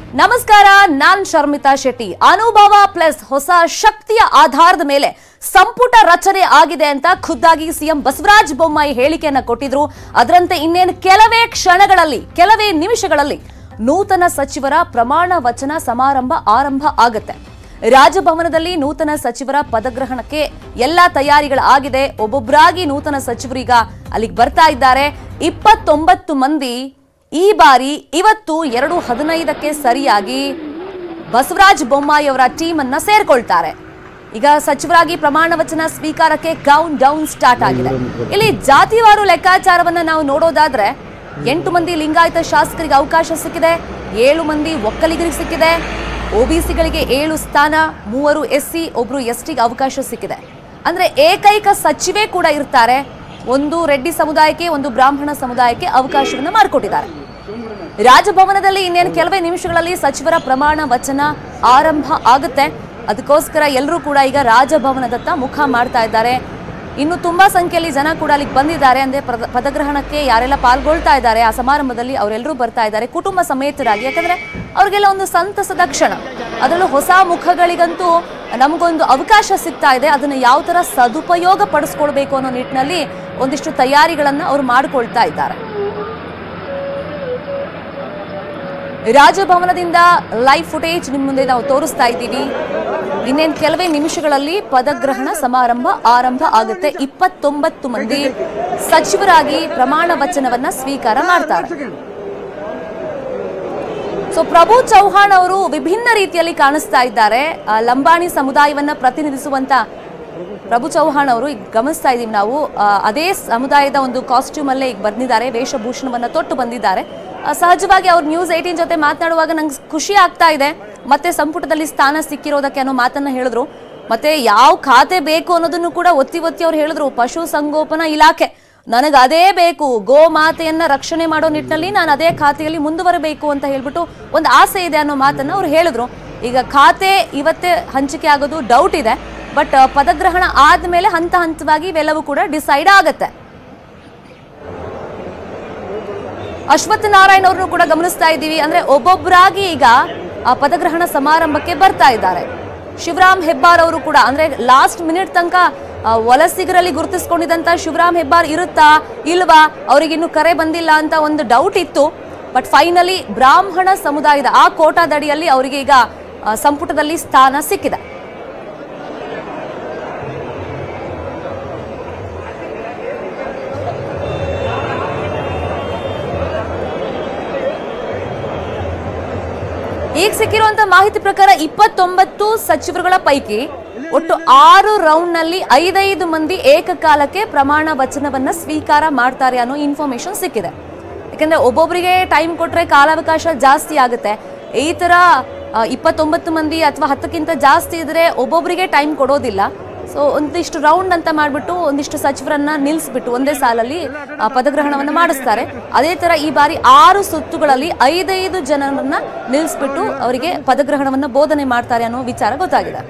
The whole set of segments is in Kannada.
ನಮಸ್ಕಾರ ನಾನ್ ಶರ್ಮಿತಾ ಶೆಟ್ಟಿ ಅನುಭವ ಪ್ಲಸ್ ಹೊಸ ಶಕ್ತಿಯ ಆಧಾರದ ಮೇಲೆ ಸಂಪುಟ ರಚನೆ ಆಗಿದೆ ಅಂತ ಖುದ್ದಾಗಿ ಸಿಎಂ ಬಸವರಾಜ ಬೊಮ್ಮಾಯಿ ಹೇಳಿಕೆಯನ್ನ ಕೊಟ್ಟಿದ್ರು ಅದರಂತೆ ಇನ್ನೇನು ಕೆಲವೇ ಕ್ಷಣಗಳಲ್ಲಿ ಕೆಲವೇ ನಿಮಿಷಗಳಲ್ಲಿ ನೂತನ ಸಚಿವರ ಪ್ರಮಾಣ ವಚನ ಸಮಾರಂಭ ಆರಂಭ ಆಗುತ್ತೆ ರಾಜಭವನದಲ್ಲಿ ನೂತನ ಸಚಿವರ ಪದಗ್ರಹಣಕ್ಕೆ ಎಲ್ಲಾ ತಯಾರಿಗಳಾಗಿದೆ ಒಬ್ಬೊಬ್ಬರಾಗಿ ನೂತನ ಸಚಿವರೀಗ ಅಲ್ಲಿಗೆ ಬರ್ತಾ ಇದ್ದಾರೆ ಇಪ್ಪತ್ತೊಂಬತ್ತು ಮಂದಿ ಈ ಬಾರಿ ಇವತ್ತು ಎರಡು ಹದಿನೈದಕ್ಕೆ ಸರಿಯಾಗಿ ಬಸವರಾಜ ಬೊಮ್ಮಾಯಿ ಅವರ ಟೀಮ್ ಅನ್ನ ಸೇರ್ಕೊಳ್ತಾರೆ ಈಗ ಸಚಿವರಾಗಿ ಪ್ರಮಾಣ ವಚನ ಸ್ವೀಕಾರಕ್ಕೆ ಕೌಂಟ್ ಡೌನ್ ಸ್ಟಾರ್ಟ್ ಆಗಿದೆ ಇಲ್ಲಿ ಜಾತಿವಾರು ಲೆಕ್ಕಾಚಾರವನ್ನ ನಾವು ನೋಡೋದಾದ್ರೆ ಎಂಟು ಮಂದಿ ಲಿಂಗಾಯತ ಶಾಸಕರಿಗೆ ಅವಕಾಶ ಸಿಕ್ಕಿದೆ ಏಳು ಮಂದಿ ಒಕ್ಕಲಿಗರಿಗೆ ಸಿಕ್ಕಿದೆ ಒಬಿಸಿಗಳಿಗೆ ಏಳು ಸ್ಥಾನ ಮೂವರು ಎಸ್ಸಿ ಒಬ್ರು ಎಸ್ಟಿಗೆ ಅವಕಾಶ ಸಿಕ್ಕಿದೆ ಅಂದ್ರೆ ಏಕೈಕ ಸಚಿವೆ ಕೂಡ ಇರ್ತಾರೆ ಒಂದು ರೆಡ್ಡಿ ಸಮುದಾಯಕ್ಕೆ ಒಂದು ಬ್ರಾಹ್ಮಣ ಸಮುದಾಯಕ್ಕೆ ಅವಕಾಶವನ್ನ ಮಾಡಿಕೊಟ್ಟಿದ್ದಾರೆ ರಾಜಭವನದಲ್ಲಿ ಇನ್ನೇನು ಕೆಲವೇ ನಿಮಿಷಗಳಲ್ಲಿ ಸಚಿವರ ಪ್ರಮಾಣ ವಚನ ಆರಂಭ ಆಗುತ್ತೆ ಅದಕ್ಕೋಸ್ಕರ ಎಲ್ಲರೂ ಕೂಡ ಈಗ ರಾಜಭವನದತ್ತ ಮುಖ ಮಾಡ್ತಾ ಇದ್ದಾರೆ ಇನ್ನು ತುಂಬಾ ಸಂಖ್ಯೆಯಲ್ಲಿ ಜನ ಕೂಡ ಅಲ್ಲಿಗೆ ಬಂದಿದ್ದಾರೆ ಅಂದ್ರೆ ಪದ- ಪದಗ್ರಹಣಕ್ಕೆ ಯಾರೆಲ್ಲ ಪಾಲ್ಗೊಳ್ತಾ ಇದ್ದಾರೆ ಆ ಸಮಾರಂಭದಲ್ಲಿ ಅವರೆಲ್ಲರೂ ಬರ್ತಾ ಇದ್ದಾರೆ ಕುಟುಂಬ ಸಮೇತರಾಗಿ ಯಾಕಂದ್ರೆ ಅವ್ರಿಗೆಲ್ಲ ಒಂದು ಸಂತಸದ ಕ್ಷಣ ಅದರಲ್ಲೂ ಹೊಸ ಮುಖಗಳಿಗಂತೂ ನಮಗೊಂದು ಅವಕಾಶ ಸಿಗ್ತಾ ಇದೆ ಅದನ್ನ ಯಾವ ತರ ಸದುಪಯೋಗ ಪಡಿಸ್ಕೊಳ್ಬೇಕು ಅನ್ನೋ ನಿಟ್ಟಿನಲ್ಲಿ ಒಂದಿಷ್ಟು ತಯಾರಿಗಳನ್ನ ಅವ್ರು ಮಾಡ್ಕೊಳ್ತಾ ಇದ್ದಾರೆ ರಾಜಭವನದಿಂದ ಲೈವ್ ಫುಟೇಜ್ ನಿಮ್ಮ ಮುಂದೆ ನಾವು ತೋರಿಸ್ತಾ ಇದ್ದೀವಿ ಇನ್ನೇನು ಕೆಲವೇ ನಿಮಿಷಗಳಲ್ಲಿ ಪದಗ್ರಹಣ ಸಮಾರಂಭ ಆರಂಭ ಆಗುತ್ತೆ ಇಪ್ಪತ್ತೊಂಬತ್ತು ಮಂದಿ ಸಚಿವರಾಗಿ ಪ್ರಮಾಣ ವಚನವನ್ನ ಸ್ವೀಕಾರ ಮಾಡ್ತಾರೆ ಸೊ ಪ್ರಭು ಚೌಹಾಣ್ ಅವರು ವಿಭಿನ್ನ ರೀತಿಯಲ್ಲಿ ಕಾಣಿಸ್ತಾ ಇದ್ದಾರೆ ಆ, ಲಂಬಾಣಿ ಸಮುದಾಯವನ್ನ ಪ್ರತಿನಿಧಿಸುವಂತ ಪ್ರಭು ಚೌಹಾಣ್ ಅವರು ಈಗ ಗಮನಿಸ್ತಾ ಇದೀವಿ ನಾವು ಆ, ಅದೇ ಸಮುದಾಯದ ಒಂದು ಕಾಸ್ಟ್ಯೂಮ್ ಅಲ್ಲೇ ಈಗ ಬಂದಿದ್ದಾರೆ ವೇಷಭೂಷಣವನ್ನ ತೊಟ್ಟು ಬಂದಿದ್ದಾರೆ ಆ, ಸಹಜವಾಗಿ ಅವ್ರು ನ್ಯೂಸ್ ಏಟೀನ್ ಜೊತೆ ಮಾತನಾಡುವಾಗ ನಂಗೆ ಖುಷಿ ಆಗ್ತಾ ಇದೆ ಮತ್ತೆ ಸಂಪುಟದಲ್ಲಿ ಸ್ಥಾನ ಸಿಕ್ಕಿರೋದಕ್ಕೆ ಅನ್ನೋ ಮಾತನ್ನ ಹೇಳಿದ್ರು ಮತ್ತೆ ಯಾವ ಖಾತೆ ಬೇಕು ಅನ್ನೋದನ್ನು ಕೂಡ ಒತ್ತಿ ಒತ್ತಿ ಅವ್ರು ಹೇಳಿದ್ರು ಪಶು ಸಂಗೋಪನಾ ಇಲಾಖೆ ನನಗೆ ಅದೇ ಬೇಕು ಗೋ ಮಾತೆಯನ್ನ ರಕ್ಷಣೆ ಮಾಡೋ ನಿಟ್ಟಿನಲ್ಲಿ ನಾನು ಅದೇ ಖಾತೆಯಲ್ಲಿ ಮುಂದುವರಬೇಕು ಅಂತ ಹೇಳ್ಬಿಟ್ಟು ಒಂದು ಆಸೆ ಇದೆ ಅನ್ನೋ ಮಾತನ್ನ ಅವ್ರು ಹೇಳಿದ್ರು ಈಗ ಖಾತೆ ಇವತ್ತೇ ಹಂಚಿಕೆ ಆಗೋದು ಡೌಟ್ ಇದೆ ಬಟ್ ಪದಗ್ರಹಣ ಆದ್ಮೇಲೆ ಹಂತ ಹಂತವಾಗಿ ಇವೆಲ್ಲವೂ ಕೂಡ ಡಿಸೈಡ್ ಆಗತ್ತೆ ಅಶ್ವತ್ಥ ನಾರಾಯಣ್ ಅವ್ರನ್ನು ಕೂಡ ಗಮನಿಸ್ತಾ ಇದ್ದೀವಿ ಅಂದ್ರೆ ಒಬ್ಬೊಬ್ಬರಾಗಿ ಈಗ ಆ ಪದಗ್ರಹಣ ಸಮಾರಂಭಕ್ಕೆ ಬರ್ತಾ ಇದ್ದಾರೆ ಶಿವರಾಮ್ ಹೆಬ್ಬಾರ್ ಅವರು ಕೂಡ ಅಂದ್ರೆ ಲಾಸ್ಟ್ ಮಿನಿಟ್ ತನಕ ಆ, ವಲಸಿಗರಲ್ಲಿ ಗುರುತಿಸ್ಕೊಂಡಿದ್ದಂತ ಶಿವರಾಮ್ ಹೆಬ್ಬಾರ್ ಇರುತ್ತಾ ಇಲ್ವಾ ಅವ್ರಿಗಿನ್ನು ಕರೆ ಬಂದಿಲ್ಲ ಅಂತ ಒಂದು ಡೌಟ್ ಇತ್ತು ಬಟ್ ಫೈನಲಿ ಬ್ರಾಹ್ಮಣ ಸಮುದಾಯದ ಆ ಕೋಟಾದಡಿಯಲ್ಲಿ ಅವರಿಗೆ ಈಗ ಆ, ಸಂಪುಟದಲ್ಲಿ ಸ್ಥಾನ ಸಿಕ್ಕಿದೆ ಈಗ ಸಿಕ್ಕಿರುವಂತ ಮಾಹಿತಿ ಪ್ರಕಾರ ಇಪ್ಪತ್ತೊಂಬತ್ತು ಸಚಿವರುಗಳ ಪೈಕಿ ಒಟ್ಟು ಆರು ರೌಂಡ್ ನಲ್ಲಿ ಐದೈದು ಮಂದಿ ಏಕಕಾಲಕ್ಕೆ ಪ್ರಮಾಣ ವಚನವನ್ನ ಸ್ವೀಕಾರ ಮಾಡ್ತಾರೆ ಅನ್ನೋ ಇನ್ಫಾರ್ಮೇಶನ್ ಸಿಕ್ಕಿದೆ ಯಾಕಂದ್ರೆ ಒಬ್ಬೊಬ್ಬರಿಗೆ ಟೈಮ್ ಕೊಟ್ರೆ ಕಾಲಾವಕಾಶ ಜಾಸ್ತಿ ಆಗುತ್ತೆ ಈ ತರ ಆ, ಇಪ್ಪತ್ತೊಂಬತ್ತು ಮಂದಿ ಅಥವಾ ಹತ್ತಕ್ಕಿಂತ ಜಾಸ್ತಿ ಇದ್ರೆ ಒಬ್ಬೊಬ್ಬರಿಗೆ ಟೈಮ್ ಕೊಡೋದಿಲ್ಲ ಸೊ ಒಂದಿಷ್ಟು ರೌಂಡ್ ಅಂತ ಮಾಡ್ಬಿಟ್ಟು ಒಂದಿಷ್ಟು ಸಚಿವರನ್ನ ನಿಲ್ಲಿಸ್ಬಿಟ್ಟು ಒಂದೇ ಸಾಲಲ್ಲಿ ಆ, ಪದಗ್ರಹಣವನ್ನ ಮಾಡಿಸ್ತಾರೆ ಅದೇ ತರ ಈ ಬಾರಿ ಆರು ಸುತ್ತುಗಳಲ್ಲಿ ಐದೈದು ಜನರನ್ನ ನಿಲ್ಲಿಸ್ಬಿಟ್ಟು ಅವರಿಗೆ ಪದಗ್ರಹಣವನ್ನ ಬೋಧನೆ ಮಾಡ್ತಾರೆ ಅನ್ನೋ ವಿಚಾರ ಗೊತ್ತಾಗಿದೆ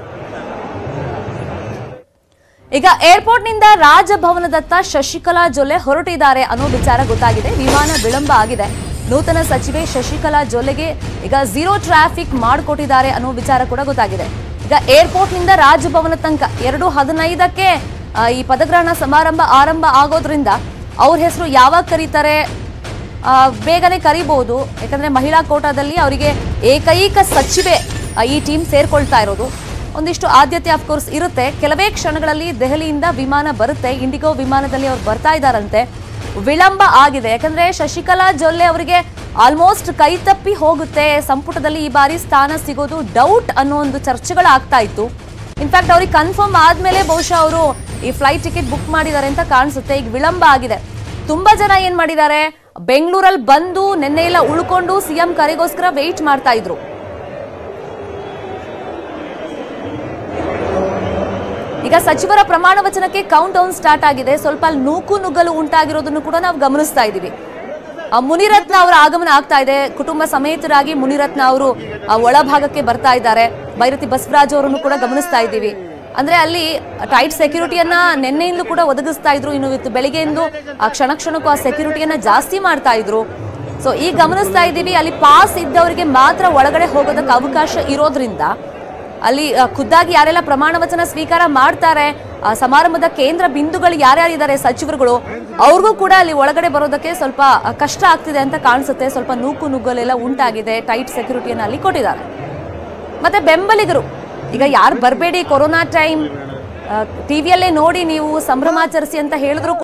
ಈಗ ಏರ್ಪೋರ್ಟ್ ನಿಂದ ರಾಜಭವನದತ್ತ ಶಶಿಕಲಾ ಜೊಲ್ಲೆ ಹೊರಟಿದ್ದಾರೆ ಅನ್ನೋ ವಿಚಾರ ಗೊತ್ತಾಗಿದೆ ವಿಮಾನ ವಿಳಂಬ ಆಗಿದೆ ನೂತನ ಸಚಿವೆ ಶಶಿಕಲಾ ಜೊಲ್ಲೆಗೆ ಈಗ ಝೀರೋ ಟ್ರಾಫಿಕ್ ಮಾಡಿಕೊಟ್ಟಿದ್ದಾರೆ ಅನ್ನೋ ವಿಚಾರ ಕೂಡ ಗೊತ್ತಾಗಿದೆ ಈಗ ಏರ್ಪೋರ್ಟ್ ನಿಂದ ರಾಜಭವನ ತನಕ ಎರಡು ಹದಿನೈದಕ್ಕೆ ಆ, ಈ ಪದಗ್ರಹಣ ಸಮಾರಂಭ ಆರಂಭ ಆಗೋದ್ರಿಂದ ಅವ್ರ ಹೆಸರು ಯಾವಾಗ ಕರೀತಾರೆ ಆ, ಬೇಗನೆ ಕರಿಬಹುದು ಯಾಕಂದ್ರೆ ಮಹಿಳಾ ಕೋಟಾದಲ್ಲಿ ಅವರಿಗೆ ಏಕೈಕ ಸಚಿವೆ ಆ, ಈ ಟೀಮ್ ಸೇರ್ಕೊಳ್ತಾ ಇರೋದು ಒಂದಿಷ್ಟು ಆದ್ಯತೆ ಅಫ್ಕೋರ್ಸ್ ಇರುತ್ತೆ ಕೆಲವೇ ಕ್ಷಣಗಳಲ್ಲಿ ದೆಹಲಿಯಿಂದ ವಿಮಾನ ಬರುತ್ತೆ ಇಂಡಿಗೋ ವಿಮಾನದಲ್ಲಿ ಅವ್ರು ಬರ್ತಾ ಇದ್ದಾರಂತೆ ವಿಳಂಬ ಆಗಿದೆ ಯಾಕಂದ್ರೆ ಶಶಿಕಲಾ ಜೊಲ್ಲೆ ಅವರಿಗೆ ಆಲ್ಮೋಸ್ಟ್ ಕೈ ತಪ್ಪಿ ಹೋಗುತ್ತೆ ಸಂಪುಟದಲ್ಲಿ ಈ ಬಾರಿ ಸ್ಥಾನ ಸಿಗೋದು ಡೌಟ್ ಅನ್ನೋ ಒಂದು ಚರ್ಚೆಗಳಾಗ್ತಾ ಇತ್ತು ಇನ್ಫ್ಯಾಕ್ಟ್ ಅವ್ರಿಗೆ ಕನ್ಫರ್ಮ್ ಆದ್ಮೇಲೆ ಬಹುಶಃ ಅವರು ಈ ಫ್ಲೈಟ್ ಟಿಕೆಟ್ ಬುಕ್ ಮಾಡಿದ್ದಾರೆ ಅಂತ ಕಾಣಿಸುತ್ತೆ ಈಗ ವಿಳಂಬ ಆಗಿದೆ ತುಂಬಾ ಜನ ಏನ್ ಮಾಡಿದ್ದಾರೆ ಬೆಂಗಳೂರಲ್ಲಿ ಬಂದು ನಿನ್ನೆ ಎಲ್ಲ ಉಳ್ಕೊಂಡು ಸಿಎಂ ಕರೆಗೋಸ್ಕರ ವೆಯ್ಟ್ ಮಾಡ್ತಾ ಇದ್ರು ಈಗ ಸಚಿವರ ಪ್ರಮಾಣ ವಚನಕ್ಕೆ ಕೌಂಟ್ ಡೌನ್ ಸ್ಟಾರ್ಟ್ ಆಗಿದೆ ಸ್ವಲ್ಪ ಅಲ್ಲಿ ನೂಕು ನುಗ್ಗಲು ಉಂಟಾಗಿರೋದನ್ನು ಕೂಡ ನಾವು ಗಮನಿಸ್ತಾ ಇದ್ದೀವಿ ಆ ಮುನಿರತ್ನ ಅವರ ಆಗಮನ ಆಗ್ತಾ ಇದೆ ಕುಟುಂಬ ಸಮೇತರಾಗಿ ಮುನಿರತ್ನ ಅವರು ಆ ಒಳಭಾಗಕ್ಕೆ ಬರ್ತಾ ಇದ್ದಾರೆ ಬೈರತಿ ಬಸವರಾಜ್ ಅವರನ್ನು ಕೂಡ ಗಮನಿಸ್ತಾ ಇದ್ದೀವಿ ಅಂದ್ರೆ ಅಲ್ಲಿ ಟೈಟ್ ಸೆಕ್ಯೂರಿಟಿಯನ್ನ ನಿನ್ನೆಯಿಂದಲೂ ಕೂಡ ಒದಗಿಸ್ತಾ ಇದ್ರು ಇನ್ನು ಇವತ್ತು ಬೆಳಿಗ್ಗೆಯಿಂದ ಆ ಕ್ಷಣ ಕ್ಷಣಕ್ಕೂ ಆ ಸೆಕ್ಯೂರಿಟಿಯನ್ನ ಜಾಸ್ತಿ ಮಾಡ್ತಾ ಇದ್ರು ಸೊ ಈಗ ಗಮನಿಸ್ತಾ ಇದ್ದೀವಿ ಅಲ್ಲಿ ಪಾಸ್ ಇದ್ದವರಿಗೆ ಮಾತ್ರ ಒಳಗಡೆ ಹೋಗೋದಕ್ಕೆ ಅವಕಾಶ ಇರೋದ್ರಿಂದ ಅಲ್ಲಿ ಆ, ಖುದ್ದಾಗಿ ಯಾರೆಲ್ಲ ಪ್ರಮಾಣ ವಚನ ಸ್ವೀಕಾರ ಮಾಡ್ತಾರೆ ಆ, ಸಮಾರಂಭದ ಕೇಂದ್ರ ಬಿಂದುಗಳು ಯಾರ್ಯಾರಿದ್ದಾರೆ ಸಚಿವರುಗಳು ಅವ್ರಿಗೂ ಕೂಡ ಅಲ್ಲಿ ಒಳಗಡೆ ಬರೋದಕ್ಕೆ ಸ್ವಲ್ಪ ಆ, ಕಷ್ಟ ಆಗ್ತಿದೆ ಅಂತ ಕಾಣಿಸುತ್ತೆ ಸ್ವಲ್ಪ ನೂಕು ನುಗ್ಗಲೆಲ್ಲ ಉಂಟಾಗಿದೆ ಟೈಟ್ ಸೆಕ್ಯೂರಿಟಿಯನ್ನು ಅಲ್ಲಿ ಕೊಟ್ಟಿದ್ದಾರೆ ಮತ್ತೆ ಬೆಂಬಲಿಗರು ಈಗ ಯಾರು ಬರಬೇಡಿ ಕೊರೋನಾ ಟೈಮ್ ಟಿವಿಯಲ್ಲೇ ನೋಡಿ ನೀವು ಸಂಭ್ರಮಾಚರಿಸಿ ಅಂತ ಹೇಳಿದ್ರು